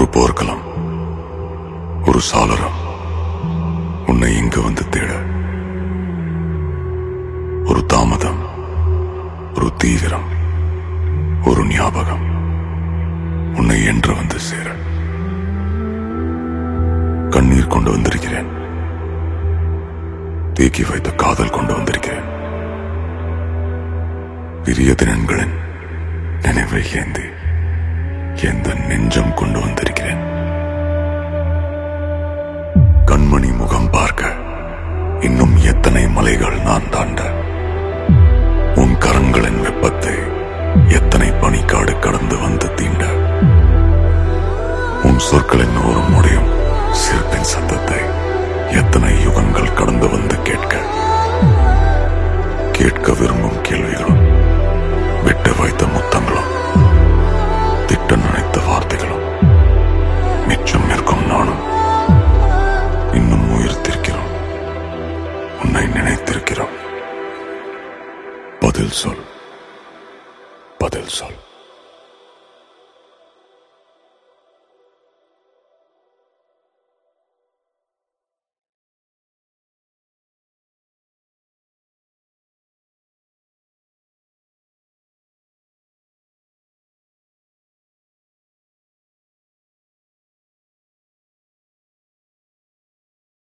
போர்க்களம் ஒரு சாளரம் உன்னை இங்கு வந்து தேட ஒரு தாமதம் ஒரு தீவிரம் ஒரு ஞாபகம் உன்னை என்று வந்து சேர கண்ணீர் கொண்டு வந்திருக்கிறேன் தேக்கி வைத்த காதல் கொண்டு வந்திருக்கிறேன் பிரிய தினன்களின் நினைவை ஏந்தி எந்த நெஞ்சம் கொண்டு வந்திருக்கிறேன் கண்மணி முகம் பார்க்க இன்னும் எத்தனை மலைகள் நான் தாண்ட உன் கரங்களின் வெப்பத்தை எத்தனை பனிக்காடு கடந்து வந்து தீண்ட உன் சொற்களின் ஒரு முடியும் சிறப்பின் சத்தத்தை எத்தனை யுகங்கள் கடந்து வந்து கேட்க கேட்க விரும்பும் கேள்விகளும் விட்டு வைத்த முத்தங்கள்